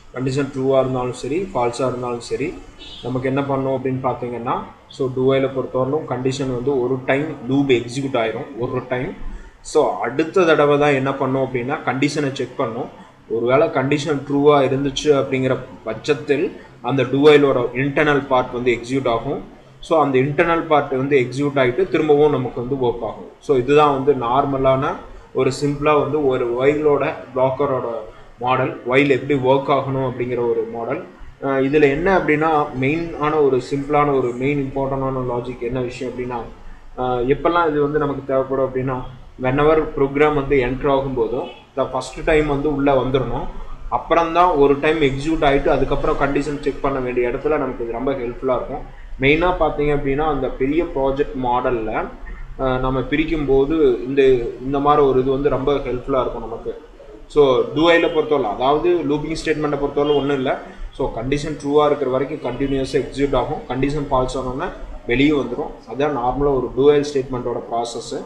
condition ட்ரூவாக இருந்தாலும் சரி ஃபால்ஸாக இருந்தாலும் சரி நமக்கு என்ன பண்ணணும் அப்படின்னு பார்த்தீங்கன்னா ஸோ டூவையில் பொறுத்தவரையிலும் கண்டிஷன் வந்து ஒரு டைம் லூப் எக்ஸிக்யூட் ஆயிரும் ஒரு டைம் ஸோ அடுத்த தடவை தான் என்ன பண்ணோம் அப்படின்னா கண்டிஷனை செக் பண்ணோம் ஒருவேளை கண்டிஷன் ட்ரூவாக இருந்துச்சு அப்படிங்கிற பட்சத்தில் அந்த டூவைலோட இன்டர்னல் பார்ட் வந்து எக்ஸிக்யூட் ஆகும் ஸோ அந்த இன்டர்னல் பார்ட் வந்து எக்ஸிக்யூட் ஆகிட்டு திரும்பவும் நமக்கு வந்து ஒர்க் ஆகும் ஸோ இதுதான் வந்து நார்மலான ஒரு சிம்பிளாக வந்து ஒரு ஒயிலோட பிளாக்கரோட மாடல் ஒயில் எப்படி ஒர்க் ஆகணும் அப்படிங்கிற ஒரு மாடல் இதில் என்ன அப்படின்னா மெயினான ஒரு சிம்பிளான ஒரு மெயின் இம்பார்ட்டண்டான லாஜிக் என்ன விஷயம் அப்படின்னா அஹ் எப்பெல்லாம் இது வந்து நமக்கு தேவைப்படும் அப்படின்னா வென்எவர் ப்ரோக்ராம் வந்து என்ட்ரு ஆகும்போதும் த ஃபஸ்ட் டைம் வந்து உள்ளே வந்துடணும் அப்புறம் தான் ஒரு டைம் எக்ஸிக்யூட் ஆகிட்டு அதுக்கப்புறம் கண்டிஷன் செக் பண்ண வேண்டிய இடத்துல நமக்கு இது ரொம்ப ஹெல்ப்ஃபுல்லாக இருக்கும் மெயினாக பார்த்தீங்க அப்படின்னா அந்த பெரிய ப்ராஜெக்ட் மாடலில் நம்ம பிரிக்கும் போது இந்த இந்த மாதிரி ஒரு இது வந்து ரொம்ப ஹெல்ப்ஃபுல்லாக இருக்கும் நமக்கு ஸோ டூஐயில் பொறுத்தவரை அதாவது லூப்பிங் ஸ்டேட்மெண்ட்டை பொறுத்தவரை ஒன்றும் இல்லை ஸோ கண்டிஷன் ட்ரூவாக இருக்கிற வரைக்கும் கண்டினியூஸாக எக்ஸிக்யூட் ஆகும் கண்டிஷன் ஃபால்ஸ் ஆனோன்னா வெளியே வந்துடும் அதுதான் நார்மலாக ஒரு டூஐல் ஸ்டேட்மெண்ட்டோட ப்ராசஸ்ஸு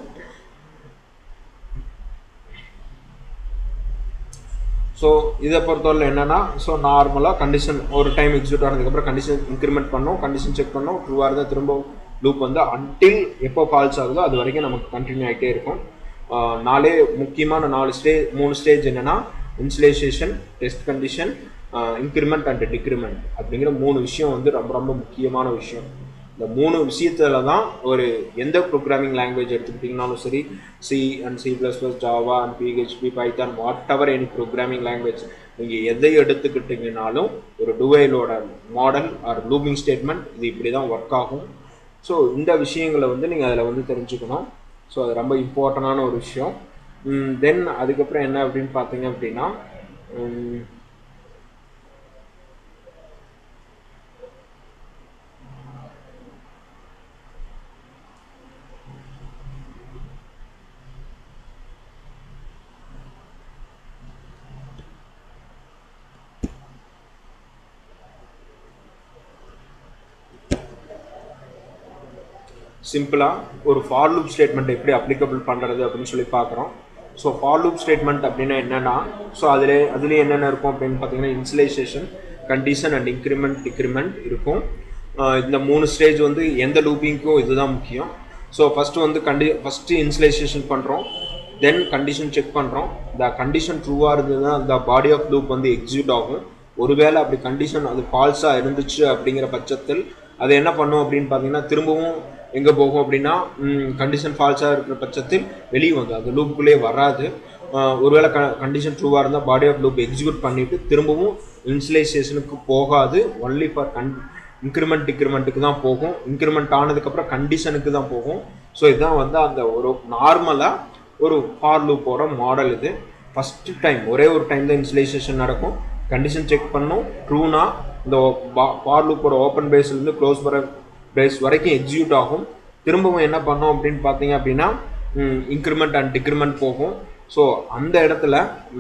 ஸோ இதை பொறுத்தவரை என்னன்னா ஸோ நார்மலாக கண்டிஷன் ஒரு டைம் எக்ஸிக்யூட் ஆனதுக்கப்புறம் கண்டிஷன் இன்க்ரிமெண்ட் பண்ணோம் கண்டிஷன் செக் பண்ணோம் ட்ரூவாக இருந்தால் திரும்ப லூப் வந்து அன்டில் எப்போ ஃபால்ஸ் ஆகுதோ அது வரைக்கும் நமக்கு கண்டினியூ ஆகிட்டே இருக்கும் ஆஹ் நாலே முக்கியமான நாலு ஸ்டேஜ் மூணு ஸ்டேஜ் என்னன்னா initialization test condition increment and decrement அப்படிங்கிற மூணு விஷயம் வந்து ரொம்ப ரொம்ப முக்கியமான விஷயம் இந்த மூணு விஷயத்துல தான் ஒரு எந்த ப்ரோக்ராமிங் லாங்குவேஜ் எடுத்துக்கிட்டிங்கனாலும் சரி C and C plus plus Java and PHP Python whatever any programming language நீங்கள் எதை எடுத்துக்கிட்டிங்கனாலும் ஒரு டுவைலோட மாடல் ஆர் லூபிங் ஸ்டேட்மெண்ட் இது இப்படி தான் ஒர்க் ஆகும் ஸோ இந்த விஷயங்களை வந்து நீங்கள் அதில் வந்து தெரிஞ்சுக்கணும் ஸோ அது ரொம்ப இம்பார்ட்டண்டான ஒரு விஷயம் தென் அதுக்கப்புறம் என்ன அப்படின்னு பார்த்தீங்க அப்படின்னா உம், சிம்பிளாக ஒரு ஃபார் லூப் ஸ்டேட்மெண்ட் எப்படி அப்ளிகபிள் பண்ணுறது அப்படின்னு சொல்லி பார்க்குறோம் ஸோ ஃபார் லூப் ஸ்டேட்மெண்ட் அப்படின்னா என்னென்னா ஸோ அதில் அதுலேயே என்னென்ன இருக்கும் அப்படின்னு பார்த்தீங்கன்னா initialization condition and increment decrement இருக்கும் ஆஹ் இந்த மூணு ஸ்டேஜ் வந்து எந்த லூப்பிங்க்கும் இதுதான் முக்கியம் ஸோ ஃபஸ்ட்டு வந்து கண்டி ஃபஸ்ட்டு இன்சுலேஷேஷன் பண்ணுறோம் தென் கண்டிஷன் செக் பண்ணுறோம் த கண்டிஷன் ட்ரூவாக இருந்ததுன்னா அந்த பாடி ஆஃப் லூப் வந்து எக்ஸிக்யூட் ஆகும் ஒருவேளை அப்படி கண்டிஷன் அது ஃபால்ஸாக இருந்துச்சு அப்படிங்கிற பட்சத்தில் அது என்ன பண்ணும் அப்படின்னு பார்த்தீங்கன்னா திரும்பவும் எங்கே போகும் அப்படின்னா கண்டிஷன் ஃபால்ஸாக இருக்கிற பட்சத்தில் வெளியே வந்து அது லூப்புக்குள்ளேயே வராது ஆஹ் ஒருவேளை க கண்டிஷன் ட்ரூவாக இருந்தால் பாடி ஆஃப் லூப் எக்ஸிக்யூட் பண்ணிவிட்டு திரும்பவும் இன்சுலேஷேஷனுக்கு போகாது ஒன்லி ஃபார் கன் இன்க்ரிமெண்ட் டிக்ரிமெண்ட்டுக்கு தான் போகும் இன்க்ரிமெண்ட் ஆனதுக்கப்புறம் கண்டிஷனுக்கு தான் போகும் ஸோ இதுதான் வந்து அந்த ஒரு நார்மலாக ஒரு ஃபார் லூப்போட மாடல் இது ஃபஸ்ட்டு டைம் ஒரே ஒரு டைம் தான் இன்சுலேஷன் நடக்கும் கண்டிஷன் செக் பண்ணும் ட்ரூனா இந்த ஃபார் லூப்போட ஓப்பன் பேஸ்லேருந்து க்ளோஸ் வர பேஸ் வரைக்கும் எக்ஸிக்யூட் ஆகும் திரும்பவும் என்ன பண்ணோம் அப்படின்னு பார்த்தீங்க அப்படின்னா இன்க்ரிமெண்ட் அண்ட் டிக்ரிமெண்ட் போகும் ஸோ அந்த இடத்துல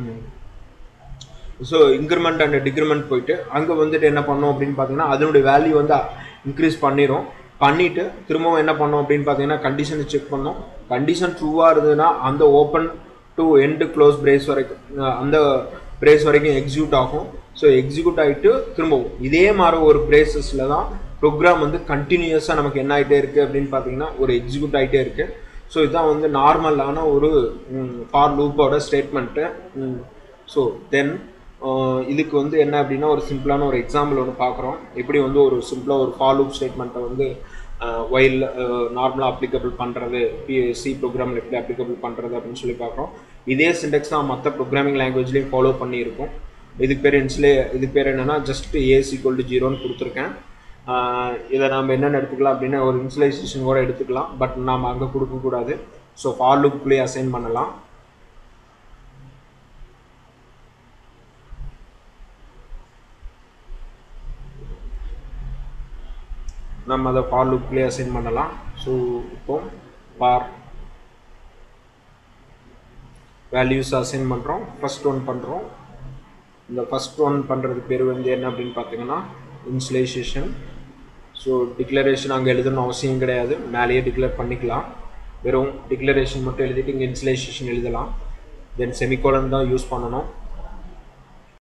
ஸோ இன்க்ரிமெண்ட் அண்ட் டிக்ரிமெண்ட் போயிட்டு அங்கே வந்துட்டு என்ன பண்ணோம் அப்படின்னு பார்த்தீங்கன்னா அதனுடைய வேல்யூ வந்து இன்க்ரீஸ் பண்ணிடும் பண்ணிவிட்டு திரும்பவும் என்ன பண்ணோம் அப்படின்னு பார்த்தீங்கன்னா கண்டிஷனை செக் பண்ணோம் கண்டிஷன் ட்ரூவாக இருந்ததுன்னா அந்த open to end close brace வரைக்கும் அஹ் அந்த பிரேஸ் வரைக்கும் எக்ஸிக்யூட் ஆகும் ஸோ எக்ஸிக்யூட் ஆகிட்டு திரும்பவும் இதே மாதிரி ஒரு பிரேசஸில் தான் ப்ரோக்ராம் வந்து கண்டினியூஸாக நமக்கு என்ன ஆகிட்டே இருக்குது அப்படின்னு பார்த்தீங்கன்னா ஒரு எக்ஸிக்யூட் ஆகிட்டே இருக்குது ஸோ இதுதான் வந்து நார்மலான ஒரு ஃபார் லூப்போட ஸ்டேட்மெண்ட்டு ஸோ தென் இதுக்கு வந்து என்ன அப்படின்னா ஒரு சிம்பிளான ஒரு எக்ஸாம்பிள் ஒன்று பார்க்குறோம் எப்படி வந்து ஒரு சிம்பிளாக ஒரு ஃபார் லூப் ஸ்டேட்மெண்ட்டை வந்து ஒயில் நார்மலாக அப்ளிகபிள் பண்ணுறது பிஎஸ்சி ப்ரோக்ராமில் எப்படி அப்ளிகபிள் பண்ணுறது அப்படின்னு சொல்லி பார்க்குறோம் இதே சிண்டெக்ஸ் தான் மற்ற ப்ரோக்ராமிங் லாங்குவேஜ்லேயும் ஃபாலோ பண்ணியிருக்கோம் இதுக்கு பேர் இன்ஸ்லே இதுக்கு பேர் என்னென்னா ஜஸ்ட் ஏஸ் ஈக்குவல் டு ஜீரோன்னு கொடுத்துருக்கேன் ஆஹ் இதை நம்ம என்னென்ன எடுத்துக்கலாம் அப்படின்னா ஒரு இன்சுலேஷன் கூட எடுத்துக்கலாம் பட் நாம் அங்கே கொடுக்கக்கூடாது ஸோ ஃபார் லுக்குள்ளேயே அசைன் பண்ணலாம் நம்ம அதை ஃபார் லுக்லேயே அசைன் பண்ணலாம் ஸோ இப்போ ஃபார் வேல்யூஸ் அசைன் பண்ணுறோம் ஃபஸ்ட் ஒன் பண்ணுறோம் இந்த ஃபஸ்ட் ஒன் பண்ணுறது பேர் வந்து என்ன அப்படின்னு பார்த்தீங்கன்னா இன்சுலேஷன் ஸோ டிக்ளரேஷன் அங்கே எழுதணும் அவசியம் கிடையாது மேலேயே டிக்ளேர் பண்ணிக்கலாம் வெறும் டிக்ளரேஷன் மட்டும் எழுதிட்டு இங்கே இன்சுலேஷன் எழுதலாம் தென் செமிகோலன் தான் யூஸ் பண்ணணும்